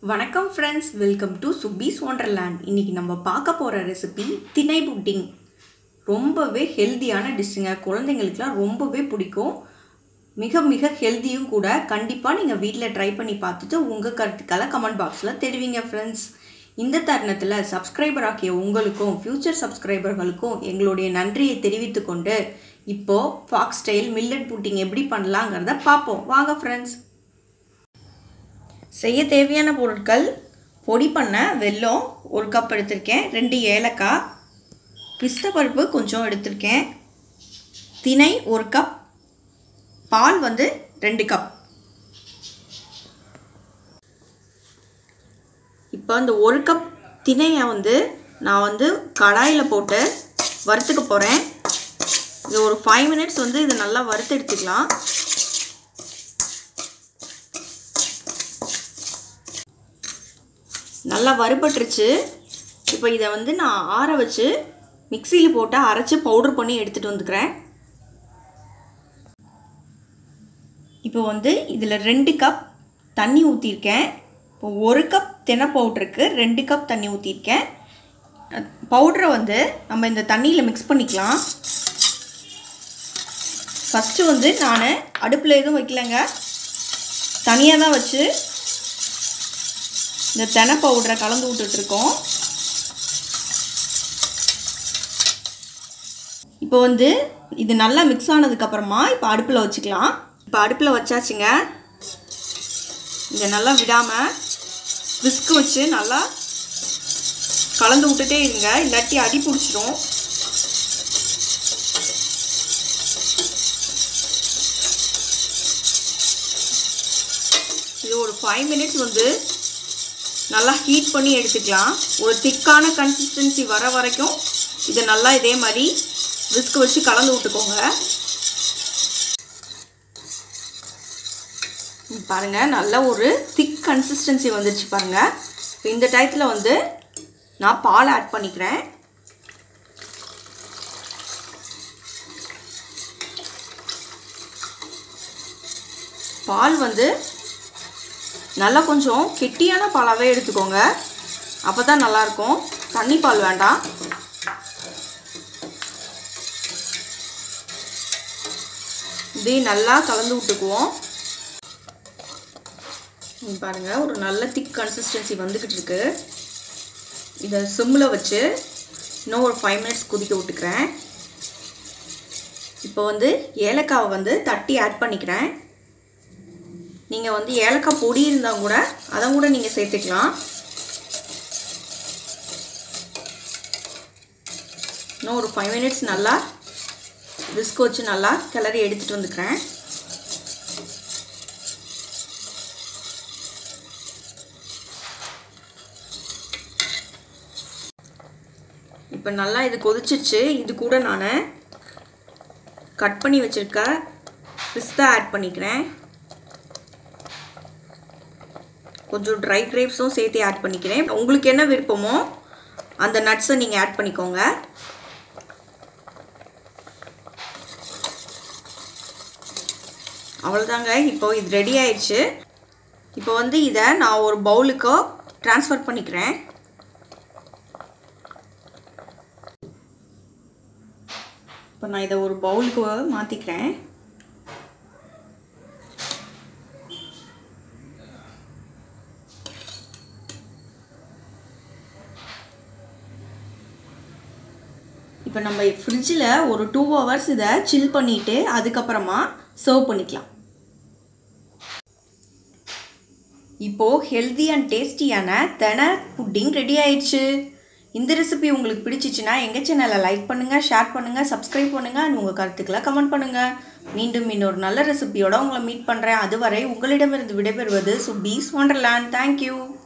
வணக்கம் friends welcome to Subbi's Wonderland இன்றைக்கி நம்ம பார்க்க போகிற ரெசிபி திணை புட்டிங் ரொம்பவே ஹெல்த்தியான டிஷ்ஷுங்க குழந்தைங்களுக்குலாம் ரொம்பவே பிடிக்கும் மிக மிக ஹெல்த்தியும் கூட கண்டிப்பாக நீங்கள் வீட்டில் ட்ரை பண்ணி பார்த்துட்டு உங்கள் கருத்துக்களை கமெண்ட் பாக்ஸில் தெரிவிங்க ஃப்ரெண்ட்ஸ் இந்த தருணத்தில் சப்ஸ்கிரைபர் ஆகிய உங்களுக்கும் ஃப்யூச்சர் சப்ஸ்கிரைபர்களுக்கும் எங்களுடைய நன்றியை தெரிவித்து கொண்டு இப்போது ஃபாக்ஸ் ஸ்டைல் மில்லட் புட்டிங் எப்படி பண்ணலாங்கிறத பார்ப்போம் வாங்க ஃப்ரெண்ட்ஸ் செய்ய தேவையான பொருட்கள் பொடி பண்ண வெல்லம் ஒரு கப் எடுத்திருக்கேன் ரெண்டு ஏலக்காய் பிஸ்த பருப்பு கொஞ்சம் எடுத்திருக்கேன் திணை ஒரு கப் பால் வந்து ரெண்டு கப் இப்போ இந்த ஒரு கப் திணையை வந்து நான் வந்து கடாயில் போட்டு வறுத்துக்க போகிறேன் இது ஒரு ஃபைவ் மினிட்ஸ் வந்து இது நல்லா வறுத்து எடுத்துக்கலாம் நல்லா வறுபட்டுருச்சு இப்போ இதை வந்து நான் ஆற வச்சு மிக்சியில் போட்டு அரைச்சி பவுட்ரு பண்ணி எடுத்துகிட்டு வந்துக்கிறேன் இப்போ வந்து இதில் ரெண்டு கப் தண்ணி ஊற்றிருக்கேன் இப்போ ஒரு கப் தெனை பவுட்ருக்கு ரெண்டு கப் தண்ணி ஊற்றிருக்கேன் பவுட்ரை வந்து நம்ம இந்த தண்ணியில் மிக்ஸ் பண்ணிக்கலாம் ஃபஸ்ட்டு வந்து நான் அடுப்பில் எதுவும் வைக்கலைங்க தனியாக தான் வச்சு இந்த தெனை பவுடரை கலந்து விட்டுட்ருக்கோம் இப்போ வந்து இது நல்லா மிக்ஸ் ஆனதுக்கப்புறமா இப்போ அடுப்பில் வச்சுக்கலாம் இப்போ அடுப்பில் வச்சாச்சுங்க இதை நல்லா விடாமல் விஸ்கு வச்சு நல்லா கலந்து விட்டுட்டே இருங்க இல்லாட்டி அடி பிடிச்சிரும் இது ஒரு ஃபைவ் மினிட்ஸ் வந்து நல்லா ஹீட் பண்ணி எடுத்துக்கலாம் ஒரு திக்கான கன்சிஸ்டன்சி வர வரைக்கும் இதை நல்லா இதே மாதிரி விஸ்க் வச்சு கலந்து விட்டுக்கோங்க பாருங்கள் நல்ல ஒரு திக் கன்சிஸ்டன்சி வந்துடுச்சு பாருங்கள் இந்த டயத்தில் வந்து நான் பால் ஆட் பண்ணிக்கிறேன் பால் வந்து நல்லா கொஞ்சம் கெட்டியான பாலாகவே எடுத்துக்கோங்க அப்போ தான் நல்லாயிருக்கும் தண்ணி பால் வேண்டாம் இதே நல்லா கலந்து விட்டுக்குவோம் பாருங்கள் ஒரு நல்ல திக் கன்சிஸ்டன்சி வந்துக்கிட்டு இருக்கு இதை சிம்மில் வச்சு இன்னும் ஒரு ஃபைவ் மினிட்ஸ் கொதிக்க விட்டுக்கிறேன் இப்போ வந்து ஏலக்காவை வந்து தட்டி ஆட் பண்ணிக்கிறேன் நீங்கள் வந்து ஏலக்காய் பொடி இருந்தால் கூட அதை கூட நீங்கள் சேர்த்துக்கலாம் இன்னும் ஒரு ஃபைவ் மினிட்ஸ் நல்லா விஸ்க் வச்சு நல்லா கிளறி எடுத்துகிட்டு வந்துக்கிறேன் இப்போ நல்லா இது கொதிச்சிச்சு இது கூட நான் கட் பண்ணி வச்சுருக்க பிஸ்தா ஆட் பண்ணிக்கிறேன் கொஞ்சம் ட்ரை கிரேப்ஸும் சேர்த்து ஆட் பண்ணிக்கிறேன் உங்களுக்கு என்ன விருப்பமோ அந்த நட்ஸை நீங்கள் ஆட் பண்ணிக்கோங்க அவ்வளோதாங்க இப்போ இது ரெடி ஆயிடுச்சு இப்போ வந்து இதை நான் ஒரு பவுலுக்கோ ட்ரான்ஸ்ஃபர் பண்ணிக்கிறேன் இப்போ நான் இதை ஒரு பவுலுக்கு மாற்றிக்கிறேன் இப்போ நம்ம ஃப்ரிட்ஜில் ஒரு டூ ஹவர்ஸ் இதை சில் பண்ணிவிட்டு அதுக்கப்புறமா சர்வ் பண்ணிக்கலாம் இப்போது ஹெல்தி அண்ட் டேஸ்டியான தெனை புட்டிங் ரெடி ஆயிடுச்சு இந்த ரெசிபி உங்களுக்கு பிடிச்சிச்சின்னா எங்கள் சேனலை லைக் பண்ணுங்கள் ஷேர் பண்ணுங்கள் சப்ஸ்கிரைப் பண்ணுங்கள் அண்ட் உங்கள் கருத்துக்களை கமெண்ட் பண்ணுங்கள் மீண்டும் இன்னொரு நல்ல ரெசிபியோட உங்களை மீட் பண்ணுறேன் அதுவரை உங்களிடமிருந்து விடைபெறுவது சுபீஸ் ஒண்டர்லேண்ட் தேங்க்யூ